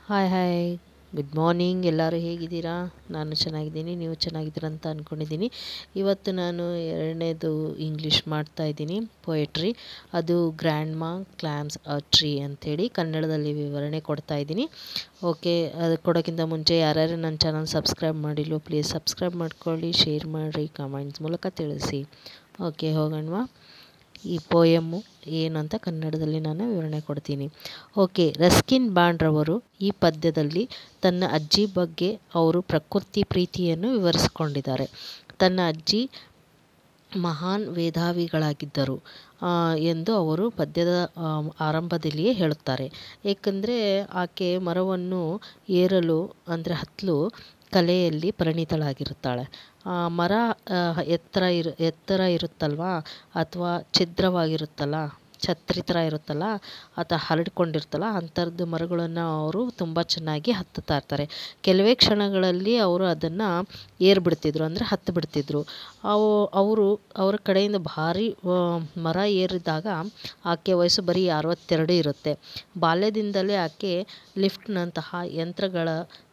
hi hi good morning ಎಲ್ಲರೂ ಹೇಗಿದ್ದೀರಾ ನಾನು ಚೆನ್ನಾಗಿದ್ದೀನಿ ನೀವು ಚೆನ್ನಾಗಿದ್ದೀರಾ ಅಂತ ಅಂದ್ಕೊಂಡಿದ್ದೀನಿ ಇವತ್ತು ನಾನು ಎರಡನೇದು ಇಂಗ್ಲೀಷ್ ಮಾಡ್ತಾ ಇದ್ದೀನಿ ಪೊಯೆಟ್ರಿ ಅದು ಗ್ರ್ಯಾಂಡ್ ಮಾ ಕ್ಲ್ಯಾಮ್ಸ್ ಅ ಟ್ರೀ ಅಂಥೇಳಿ ಕನ್ನಡದಲ್ಲಿ ವಿವರಣೆ ಕೊಡ್ತಾ ಇದ್ದೀನಿ ಓಕೆ ಅದು ಕೊಡೋಕ್ಕಿಂತ ಮುಂಚೆ ಯಾರ್ಯಾರು ನನ್ನ ಚಾನಲ್ ಸಬ್ಸ್ಕ್ರೈಬ್ ಮಾಡಿಲ್ಲೋ ಪ್ಲೀಸ್ ಸಬ್ಸ್ಕ್ರೈಬ್ ಮಾಡ್ಕೊಳ್ಳಿ ಶೇರ್ ಮಾಡಿರಿ ಕಮೆಂಟ್ಸ್ ಮೂಲಕ ತಿಳಿಸಿ ಓಕೆ ಹೋಗೋಣವಾ ಈ ಪೋಯಮ್ಮು ಏನು ಅಂತ ಕನ್ನಡದಲ್ಲಿ ನಾನು ವಿವರಣೆ ಕೊಡ್ತೀನಿ ಓಕೆ ರಸ್ಕಿನ್ ಬಾಂಡ್ರವರು ಈ ಪದ್ಯದಲ್ಲಿ ತನ್ನ ಅಜ್ಜಿ ಬಗ್ಗೆ ಅವರು ಪ್ರಕೃತಿ ಪ್ರೀತಿಯನ್ನು ವಿವರಿಸಿಕೊಂಡಿದ್ದಾರೆ ತನ್ನ ಅಜ್ಜಿ ಮಹಾನ್ ಮೇಧಾವಿಗಳಾಗಿದ್ದರು ಎಂದು ಅವರು ಪದ್ಯದ ಆರಂಭದಲ್ಲಿಯೇ ಹೇಳುತ್ತಾರೆ ಏಕೆಂದರೆ ಆಕೆ ಮರವನ್ನು ಏರಲು ಅಂದರೆ ಹತ್ತಲು ಕಲೆಯಲ್ಲಿ ಪರಿಣಿತಳಾಗಿರುತ್ತಾಳೆ ಮರ ಎತ್ತರ ಇರು ಎತ್ತರ ಇರುತ್ತಲ್ವಾ ಅಥವಾ ಛಿದ್ರವಾಗಿರುತ್ತಲ್ಲ ಛತ್ರಿ ಥರ ಇರುತ್ತಲ್ಲ ಅಥವಾ ಹರಡಿಕೊಂಡಿರುತ್ತಲ್ಲ ಅಂಥದ್ದು ಮರಗಳನ್ನು ಅವರು ತುಂಬ ಚೆನ್ನಾಗಿ ಹತ್ತುತ್ತಾ ಇರ್ತಾರೆ ಕೆಲವೇ ಕ್ಷಣಗಳಲ್ಲಿ ಅವರು ಅದನ್ನು ಏರ್ಬಿಡ್ತಿದ್ರು ಅಂದರೆ ಹತ್ತು ಬಿಡ್ತಿದ್ರು ಅವು ಅವರು ಅವರ ಕಡೆಯಿಂದ ಭಾರಿ ಮರ ಏರಿದಾಗ ಆಕೆ ವಯಸ್ಸು ಬರೀ ಅರವತ್ತೆರಡು ಇರುತ್ತೆ ಬಾಲ್ಯದಿಂದಲೇ ಆಕೆ ಲಿಫ್ಟ್ನಂತಹ ಯಂತ್ರಗಳ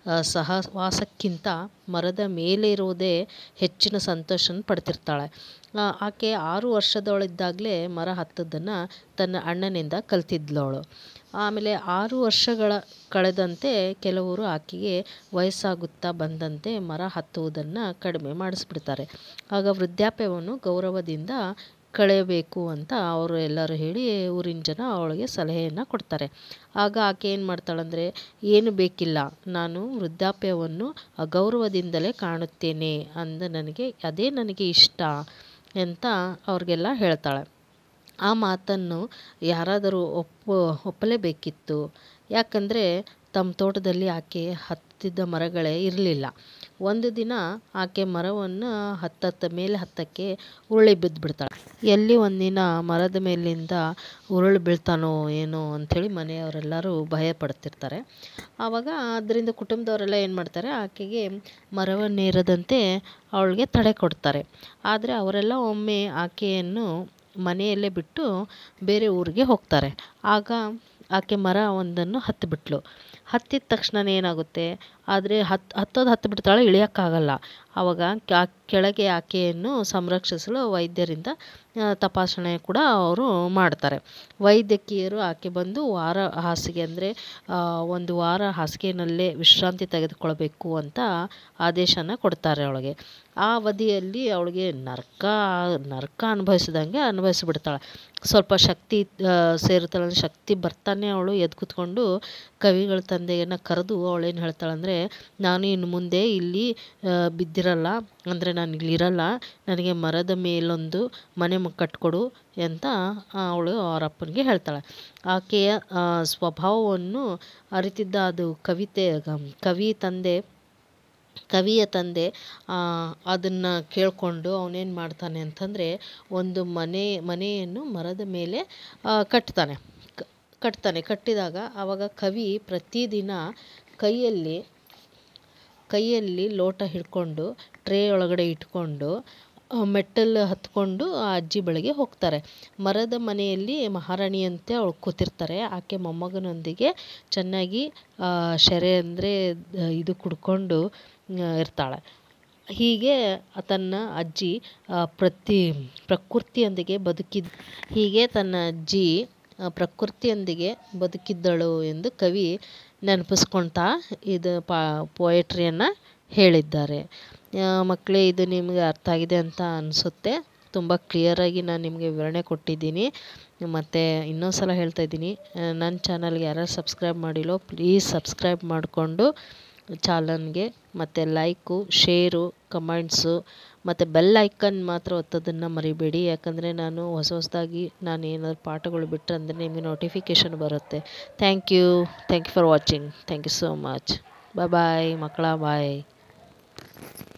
ಸಹವಾಸಕ್ಕಿಂತ ಮರದ ಮೇಲೆ ಇರುವುದೇ ಹೆಚ್ಚಿನ ಸಂತೋಷನ ಪಡ್ತಿರ್ತಾಳೆ ಆಕೆ ಆರು ವರ್ಷದವಳಿದ್ದಾಗಲೇ ಮರ ಹತ್ತೋದನ್ನು ತನ್ನ ಅಣ್ಣನಿಂದ ಕಲ್ತಿದ್ಲವಳು ಆಮೇಲೆ ಆರು ವರ್ಷಗಳ ಕಳೆದಂತೆ ಕೆಲವರು ಆಕೆಗೆ ವಯಸ್ಸಾಗುತ್ತಾ ಬಂದಂತೆ ಮರ ಹತ್ತುವುದನ್ನು ಕಡಿಮೆ ಮಾಡಿಸ್ಬಿಡ್ತಾರೆ ಆಗ ವೃದ್ಧಾಪ್ಯವನ್ನು ಗೌರವದಿಂದ ಕಳೆಯಬೇಕು ಅಂತ ಅವರು ಎಲ್ಲರೂ ಹೇಳಿ ಊರಿನ ಜನ ಅವಳಿಗೆ ಸಲಹೆಯನ್ನು ಕೊಡ್ತಾರೆ ಆಗ ಆಕೆ ಏನು ಮಾಡ್ತಾಳಂದರೆ ಏನು ಬೇಕಿಲ್ಲ ನಾನು ವೃದ್ಧಾಪ್ಯವನ್ನು ಅಗೌರವದಿಂದಲೇ ಕಾಣುತ್ತೇನೆ ಅಂದ ನನಗೆ ಅದೇ ನನಗೆ ಇಷ್ಟ ಅಂತ ಅವ್ರಿಗೆಲ್ಲ ಹೇಳ್ತಾಳೆ ಆ ಮಾತನ್ನು ಯಾರಾದರೂ ಒಪ್ಪು ಒಪ್ಪಲೇಬೇಕಿತ್ತು ಯಾಕಂದರೆ ತಮ್ಮ ತೋಟದಲ್ಲಿ ಆಕೆ ಹತ್ತಿದ್ದ ಮರಗಳೇ ಇರಲಿಲ್ಲ ಒಂದು ದಿನ ಆಕೆ ಮರವನ್ನು ಹತ್ತತ್ತ ಮೇಲೆ ಹತ್ತಕ್ಕೆ ಉರುಳಿ ಬಿದ್ದುಬಿಡ್ತಾಳೆ ಎಲ್ಲಿ ಒಂದಿನ ಮರದ ಮೇಲಿಂದ ಉರುಳು ಬೀಳ್ತಾನೋ ಏನೋ ಅಂಥೇಳಿ ಮನೆಯವರೆಲ್ಲರೂ ಭಯ ಪಡ್ತಿರ್ತಾರೆ ಆವಾಗ ಅದರಿಂದ ಕುಟುಂಬದವರೆಲ್ಲ ಏನು ಮಾಡ್ತಾರೆ ಆಕೆಗೆ ಮರವನ್ನೇರದಂತೆ ಅವಳಿಗೆ ತಡೆ ಕೊಡ್ತಾರೆ ಆದರೆ ಅವರೆಲ್ಲ ಒಮ್ಮೆ ಆಕೆಯನ್ನು ಮನೆಯಲ್ಲೇ ಬಿಟ್ಟು ಬೇರೆ ಊರಿಗೆ ಹೋಗ್ತಾರೆ ಆಗ ಆಕೆ ಮರ ಒಂದನ್ನು ಹತ್ತಿಬಿಟ್ಲು ಹತ್ತಿದ ತಕ್ಷಣ ಏನಾಗುತ್ತೆ ಆದರೆ ಹತ್ತು ಹತ್ತೋದು ಹತ್ತು ಬಿಡ್ತಾಳೆ ಇಳಿಯೋಕ್ಕಾಗಲ್ಲ ಆವಾಗ ಕೆಳಗೆ ಆಕೆಯನ್ನು ಸಂರಕ್ಷಿಸಲು ವೈದ್ಯರಿಂದ ತಪಾಸಣೆ ಕೂಡ ಅವರು ಮಾಡ್ತಾರೆ ವೈದ್ಯಕೀಯರು ಆಕೆ ಬಂದು ವಾರ ಹಾಸಿಗೆ ಅಂದರೆ ಒಂದು ವಾರ ಹಾಸಿಗೆಯಲ್ಲೇ ವಿಶ್ರಾಂತಿ ತೆಗೆದುಕೊಳ್ಬೇಕು ಅಂತ ಆದೇಶನ ಕೊಡ್ತಾರೆ ಅವಳಿಗೆ ಆ ಅವಧಿಯಲ್ಲಿ ಅವಳಿಗೆ ನರ್ಕ ನರ್ಕ ಅನುಭವಿಸಿದಂಗೆ ಅನುಭವಿಸಿಬಿಡ್ತಾಳೆ ಸ್ವಲ್ಪ ಶಕ್ತಿ ಸೇರುತ್ತಲ್ಲ ಶಕ್ತಿ ಬರ್ತಾನೆ ಅವಳು ಎದ್ದು ಕೂತ್ಕೊಂಡು ಕವಿಗಳ ತಂದೆಯನ್ನು ಕರೆದು ಅವಳೇನು ಹೇಳ್ತಾಳಂದರೆ ನಾನು ಇನ್ನು ಮುಂದೆ ಇಲ್ಲಿ ಬಿದ್ದಿರಲ್ಲ ಅಂದರೆ ನಾನು ಇಲ್ಲಿರಲ್ಲ ನನಗೆ ಮರದ ಮೇಲೊಂದು ಮನೆ ಕಟ್ಕೊಡು ಅಂತ ಅವಳು ಅವರ ಅಪ್ಪನಿಗೆ ಹೇಳ್ತಾಳೆ ಆಕೆಯ ಸ್ವಭಾವವನ್ನು ಅರಿತಿದ್ದ ಅದು ಕವಿತೆ ಕವಿ ತಂದೆ ಕವಿಯ ತಂದೆ ಅದನ್ನು ಕೇಳಿಕೊಂಡು ಅವನೇನು ಮಾಡ್ತಾನೆ ಅಂತಂದರೆ ಒಂದು ಮನೆ ಮನೆಯನ್ನು ಮರದ ಮೇಲೆ ಕಟ್ತಾನೆ ಕಟ್ತಾನೆ ಕಟ್ಟಿದಾಗ ಆವಾಗ ಕವಿ ಪ್ರತಿದಿನ ಕೈಯಲ್ಲಿ ಕೈಯಲ್ಲಿ ಲೋಟ ಹಿಡ್ಕೊಂಡು ಟ್ರೇ ಒಳಗಡೆ ಇಟ್ಕೊಂಡು ಮೆಟ್ಟಲು ಹತ್ಕೊಂಡು ಆ ಅಜ್ಜಿ ಬಳಿಗೆ ಹೋಗ್ತಾರೆ ಮರದ ಮನೆಯಲ್ಲಿ ಮಹಾರಾಣಿಯಂತೆ ಅವಳು ಕೂತಿರ್ತಾರೆ ಆಕೆ ಮೊಮ್ಮಗನೊಂದಿಗೆ ಚೆನ್ನಾಗಿ ಶೆರೆ ಅಂದರೆ ಇದು ಕುಡ್ಕೊಂಡು ಇರ್ತಾಳೆ ಹೀಗೆ ತನ್ನ ಅಜ್ಜಿ ಪ್ರತಿ ಪ್ರಕೃತಿಯೊಂದಿಗೆ ಬದುಕಿದ ಹೀಗೆ ತನ್ನ ಅಜ್ಜಿ ಪ್ರಕೃತಿಯೊಂದಿಗೆ ಬದುಕಿದ್ದಳು ಎಂದು ಕವಿ ನೆನಪಿಸ್ಕೊಳ್ತಾ ಇದು ಪಾ ಪೊಯೆಟ್ರಿಯನ್ನು ಹೇಳಿದ್ದಾರೆ ಮಕ್ಕಳೇ ಇದು ನಿಮಗೆ ಅರ್ಥ ಆಗಿದೆ ಅಂತ ಅನಿಸುತ್ತೆ ತುಂಬ ಕ್ಲಿಯರಾಗಿ ನಾನು ನಿಮಗೆ ವಿವರಣೆ ಕೊಟ್ಟಿದ್ದೀನಿ ಮತ್ತು ಇನ್ನೊಂದು ಸಲ ಹೇಳ್ತಾ ಇದ್ದೀನಿ ನನ್ನ ಚಾನಲ್ಗೆ ಯಾರ್ಯಾರು ಸಬ್ಸ್ಕ್ರೈಬ್ ಮಾಡಿಲ್ಲೋ ಪ್ಲೀಸ್ ಸಬ್ಸ್ಕ್ರೈಬ್ ಮಾಡಿಕೊಂಡು ಚಾನಲ್ಗೆ ಮತ್ತು ಲೈಕು ಶೇರು ಕಮೆಂಟ್ಸು ಮತ್ತು ಬೆಲ್ ಐಕನ್ ಮಾತ್ರ ಒತ್ತೋದನ್ನು ಮರಿಬೇಡಿ ಯಾಕಂದರೆ ನಾನು ಹೊಸ ಹೊಸದಾಗಿ ನಾನು ಏನಾದ್ರು ಪಾಠಗಳು ಬಿಟ್ಟರೆ ಅಂದರೆ ನಿಮಗೆ ನೋಟಿಫಿಕೇಷನ್ ಬರುತ್ತೆ thank you thank you for watching thank you so much bye bye ಮಕ್ಕಳ ಬಾಯ್